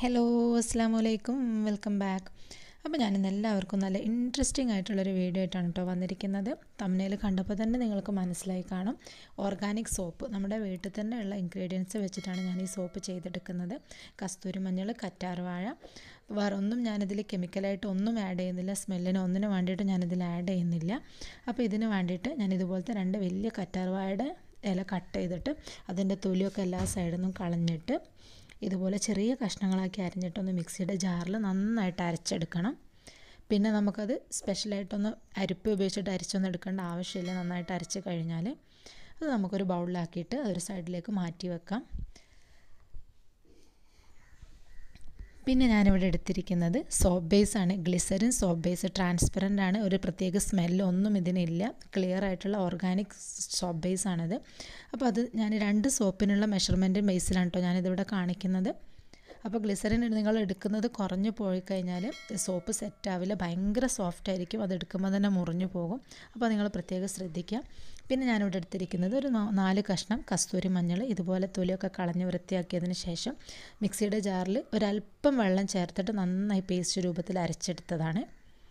hello അസ്സാം വലൈക്കും welcome back അപ്പോൾ ഞാനിന്ന് എല്ലാവർക്കും നല്ല ഇൻട്രസ്റ്റിംഗ് ആയിട്ടുള്ളൊരു വീഡിയോ ആയിട്ടാണ് കേട്ടോ വന്നിരിക്കുന്നത് തമിഴിൽ കണ്ടപ്പോൾ തന്നെ നിങ്ങൾക്ക് മനസ്സിലായി കാണും ഓർഗാനിക് സോപ്പ് നമ്മുടെ വീട്ടിൽ തന്നെ ഉള്ള ഇൻഗ്രീഡിയൻസ് വെച്ചിട്ടാണ് ഞാൻ ഈ സോപ്പ് ചെയ്തെടുക്കുന്നത് കസ്തൂരി മഞ്ഞൾ കറ്റാർവാഴ വേറെ ഒന്നും ഞാനിതിൽ കെമിക്കലായിട്ട് ഒന്നും ആഡ് ചെയ്യുന്നില്ല സ്മെല്ലിന് ഒന്നിനും വേണ്ടിയിട്ട് ഞാനിതിൽ ആഡ് ചെയ്യുന്നില്ല അപ്പോൾ ഇതിന് വേണ്ടിയിട്ട് ഞാൻ ഇതുപോലത്തെ രണ്ട് വലിയ കറ്റാർവാഴയുടെ ഇല കട്ട് ചെയ്തിട്ട് അതിൻ്റെ തൊലിയൊക്കെ എല്ലാ സൈഡിൽ നിന്നും കളഞ്ഞിട്ട് ഇതുപോലെ ചെറിയ കഷ്ണങ്ങളാക്കി അരിഞ്ഞിട്ടൊന്ന് മിക്സിയുടെ ജാറിൽ നന്നായിട്ട് അരച്ചെടുക്കണം പിന്നെ നമുക്കത് സ്പെഷ്യലായിട്ടൊന്ന് അരിപ്പ് ഉപയോഗിച്ചിട്ട് അരിച്ചൊന്നും എടുക്കേണ്ട ആവശ്യമില്ല നന്നായിട്ട് അരച്ച് കഴിഞ്ഞാൽ അത് നമുക്കൊരു ബൗളിലാക്കിയിട്ട് അതൊരു സൈഡിലേക്ക് മാറ്റി വെക്കാം പിന്നെ ഞാനിവിടെ എടുത്തിരിക്കുന്നത് സോപ്പ് ബേസ് ആണ് ഗ്ലിസറിൻ സോപ്പ് ബേസ് ട്രാൻസ്പെറൻ്റ് ആണ് ഒരു പ്രത്യേക സ്മെല്ലൊന്നും ഇതിനില്ല ക്ലിയർ ആയിട്ടുള്ള ഓർഗാനിക് സോപ്പ് ബേസ് ആണിത് അപ്പോൾ അത് ഞാൻ രണ്ട് സോപ്പിനുള്ള മെഷർമെൻറ്റ് ബേസിലാണ് കേട്ടോ ഞാനിതിവിടെ കാണിക്കുന്നത് അപ്പോൾ ഗ്ലിസറിൻ നിങ്ങൾ എടുക്കുന്നത് കുറഞ്ഞു പോയി കഴിഞ്ഞാൽ സോപ്പ് സെറ്റ് ആവില്ല ഭയങ്കര സോഫ്റ്റ് ആയിരിക്കും അത് എടുക്കുമ്പോൾ തന്നെ മുറിഞ്ഞു പോകും അപ്പോൾ നിങ്ങൾ പ്രത്യേകം ശ്രദ്ധിക്കുക പിന്നെ ഞാനിവിടെ എടുത്തിരിക്കുന്നത് ഒരു നാല് കഷ്ണം കസ്തൂരി മഞ്ഞൾ ഇതുപോലെ തൊലിയൊക്കെ കളഞ്ഞ് വൃത്തിയാക്കിയതിന് ശേഷം മിക്സിയുടെ ജാറിൽ ഒരല്പം വെള്ളം ചേർത്തിട്ട് നന്നായി പേസ്റ്റ് രൂപത്തിൽ അരച്ചെടുത്തതാണ്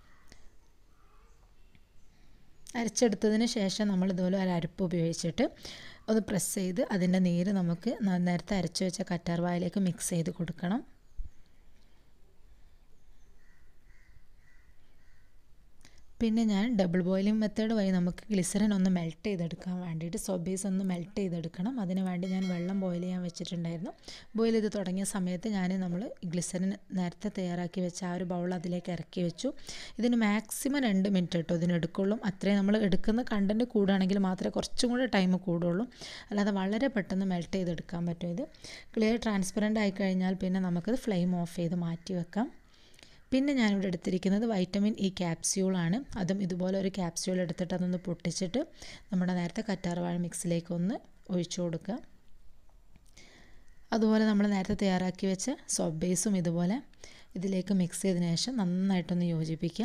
അരച്ചെടുത്തതിന് ശേഷം നമ്മൾ ഇതുപോലെ ഒരു അരപ്പ് ഉപയോഗിച്ചിട്ട് ഒന്ന് പ്രസ് ചെയ്ത് അതിൻ്റെ നീര് നമുക്ക് നേരത്തെ അരച്ച് വെച്ച കറ്റാർവായിലേക്ക് മിക്സ് ചെയ്ത് കൊടുക്കണം പിന്നെ ഞാൻ ഡബിൾ ബോയിലിംഗ് മെത്തേഡ് വഴി നമുക്ക് ഗ്ലിസറിൻ ഒന്ന് മെൽറ്റ് ചെയ്തെടുക്കാൻ വേണ്ടിയിട്ട് സോബേസ് ഒന്ന് മെൽറ്റ് ചെയ്തെടുക്കണം അതിന് വേണ്ടി ഞാൻ വെള്ളം ബോയിൽ ചെയ്യാൻ വെച്ചിട്ടുണ്ടായിരുന്നു ബോയിൽ ചെയ്ത് തുടങ്ങിയ സമയത്ത് ഞാൻ നമ്മൾ ഗ്ലിസറിൻ നേരത്തെ തയ്യാറാക്കി വെച്ച ആ ഒരു ബൗൾ അതിലേക്ക് ഇറക്കി വെച്ചു ഇതിന് മാക്സിമം രണ്ട് മിനിറ്റ് കേട്ടോ ഇതിന് എടുക്കുള്ളൂ അത്രയും നമ്മൾ എടുക്കുന്ന കണ്ടൻറ്റ് കൂടുകയാണെങ്കിൽ മാത്രമേ കുറച്ചും കൂടെ ടൈം കൂടുള്ളൂ അല്ലാതെ വളരെ പെട്ടെന്ന് മെൽറ്റ് ചെയ്തെടുക്കാൻ പറ്റും ഇത് ക്ലിയർ ട്രാൻസ്പെറൻ്റ് ആയി കഴിഞ്ഞാൽ പിന്നെ നമുക്കത് ഫ്ലെയിം ഓഫ് ചെയ്ത് മാറ്റി വെക്കാം പിന്നെ ഞാനിവിടെ എടുത്തിരിക്കുന്നത് വൈറ്റമിൻ ഇ ക്യാപ്സ്യൂളാണ് അതും ഇതുപോലെ ഒരു ക്യാപ്സ്യൂൾ എടുത്തിട്ട് അതൊന്ന് പൊട്ടിച്ചിട്ട് നമ്മുടെ നേരത്തെ കറ്റാർവാഴ മിക്സിലേക്ക് ഒന്ന് ഒഴിച്ചു കൊടുക്കുക അതുപോലെ നമ്മൾ നേരത്തെ തയ്യാറാക്കി വെച്ച സോപ്പ് ബേസും ഇതുപോലെ ഇതിലേക്ക് മിക്സ് ചെയ്തതിന് ശേഷം നന്നായിട്ടൊന്ന് യോജിപ്പിക്കുക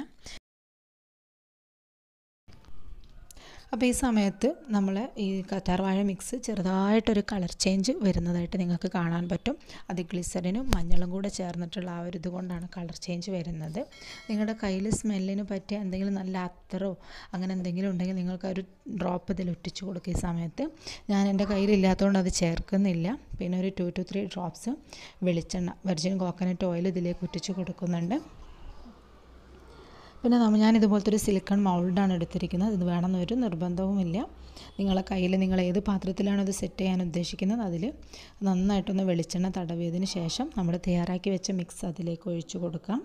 അപ്പോൾ ഈ സമയത്ത് നമ്മൾ ഈ കറ്റാർവാഴ മിക്സ് ചെറുതായിട്ടൊരു കളർ ചേഞ്ച് വരുന്നതായിട്ട് നിങ്ങൾക്ക് കാണാൻ പറ്റും അത് ഗ്ലിസറിനും മഞ്ഞളും കൂടെ ചേർന്നിട്ടുള്ള ആ ഒരു ഇതുകൊണ്ടാണ് കളർ ചേഞ്ച് വരുന്നത് നിങ്ങളുടെ കയ്യിൽ സ്മെല്ലിന് പറ്റിയ എന്തെങ്കിലും നല്ല അത്തറോ അങ്ങനെ എന്തെങ്കിലും ഉണ്ടെങ്കിൽ നിങ്ങൾക്ക് ഒരു ഡ്രോപ്പ് ഇതിൽ ഒട്ടിച്ചു കൊടുക്കുക ഈ സമയത്ത് ഞാൻ എൻ്റെ കയ്യിലില്ലാത്തതുകൊണ്ട് അത് ചേർക്കുന്നില്ല പിന്നെ ഒരു ടു ടു ത്രീ ഡ്രോപ്സ് വെളിച്ചെണ്ണ വെർജിൻ കോക്കനട്ട് ഓയിൽ ഇതിലേക്ക് ഒട്ടിച്ചു കൊടുക്കുന്നുണ്ട് പിന്നെ നമ്മൾ ഞാൻ ഇതുപോലത്തെ ഒരു സിലിക്കൺ മൗൾഡാണ് എടുത്തിരിക്കുന്നത് ഇത് വേണമെന്നൊരു നിർബന്ധവുമില്ല നിങ്ങളെ കയ്യിൽ നിങ്ങൾ ഏത് പാത്രത്തിലാണോ ഇത് സെറ്റ് ചെയ്യാൻ ഉദ്ദേശിക്കുന്നത് അതിൽ നന്നായിട്ടൊന്ന് വെളിച്ചെണ്ണ തടവിയതിന് ശേഷം നമ്മൾ തയ്യാറാക്കി വെച്ച മിക്സ് അതിലേക്ക് ഒഴിച്ചു കൊടുക്കാം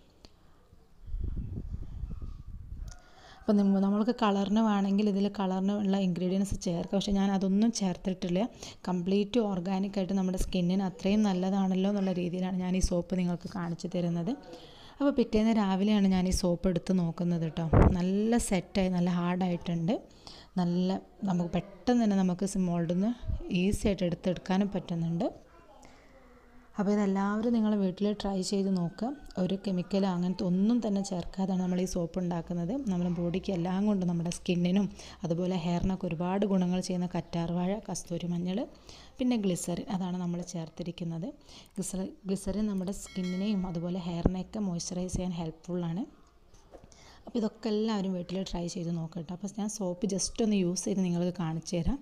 അപ്പം നമ്മൾക്ക് കളറിന് വേണമെങ്കിൽ ഇതിൽ കളറിന് ഉള്ള ഇൻഗ്രീഡിയൻസ് ചേർക്കാം പക്ഷേ ഞാൻ അതൊന്നും ചേർത്തിട്ടില്ല കംപ്ലീറ്റ് ഓർഗാനിക് ആയിട്ട് നമ്മുടെ സ്കിന്നിന് അത്രയും നല്ലതാണല്ലോ എന്നുള്ള രീതിയിലാണ് ഞാൻ ഈ സോപ്പ് നിങ്ങൾക്ക് കാണിച്ചു തരുന്നത് അപ്പോൾ പിറ്റേന്ന് രാവിലെയാണ് ഞാൻ ഈ സോപ്പ് എടുത്ത് നോക്കുന്നത് കേട്ടോ നല്ല സെറ്റായി നല്ല ഹാർഡായിട്ടുണ്ട് നല്ല നമുക്ക് പെട്ടെന്ന് തന്നെ നമുക്ക് മോൾഡിൽ നിന്ന് ഈസി ആയിട്ട് എടുത്തെടുക്കാനും പറ്റുന്നുണ്ട് അപ്പോൾ ഇതെല്ലാവരും നിങ്ങൾ വീട്ടിൽ ട്രൈ ചെയ്ത് നോക്കുക ഒരു കെമിക്കൽ അങ്ങനത്തെ ഒന്നും തന്നെ ചേർക്കാതാണ് നമ്മൾ ഈ സോപ്പ് ഉണ്ടാക്കുന്നത് നമ്മുടെ ബോഡിക്ക് എല്ലാം കൊണ്ടും നമ്മുടെ സ്കിന്നിനും അതുപോലെ ഹെയറിനൊക്കെ ഒരുപാട് ഗുണങ്ങൾ ചെയ്യുന്ന കറ്റാർവാഴ കസ്തൂരി മഞ്ഞൾ പിന്നെ ഗ്ലിസറിൻ അതാണ് നമ്മൾ ചേർത്തിരിക്കുന്നത് ഗ്ലിസറി ഗ്ലിസറിൻ നമ്മുടെ സ്കിന്നിനെയും അതുപോലെ ഹെയറിനെയൊക്കെ മോയ്സ്ചറൈസ് ചെയ്യാൻ ഹെൽപ്ഫുള്ളാണ് അപ്പോൾ ഇതൊക്കെ എല്ലാവരും വീട്ടിൽ ട്രൈ ചെയ്ത് നോക്കട്ടെ അപ്പോൾ ഞാൻ സോപ്പ് ജസ്റ്റ് ഒന്ന് യൂസ് ചെയ്ത് നിങ്ങൾക്ക് കാണിച്ചു തരാം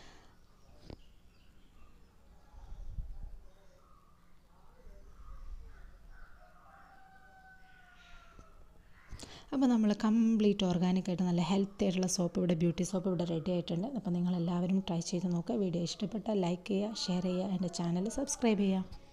അപ്പോൾ നമ്മൾ കംപ്ലീറ്റ് ഓർഗാനിക് ആയിട്ട് നല്ല ഹെൽത്തി ആയിട്ടുള്ള സോപ്പ് ഇവിടെ ബ്യൂട്ടി സോപ്പ് ഇവിടെ റെഡി ആയിട്ടുണ്ട് അപ്പോൾ നിങ്ങൾ എല്ലാവരും ട്രൈ ചെയ്ത് നോക്കുക വീഡിയോ ഇഷ്ടപ്പെട്ടാൽ ലൈക്ക് ചെയ്യുക ഷെയർ ചെയ്യുക എൻ്റെ ചാനൽ സബ്സ്ക്രൈബ് ചെയ്യുക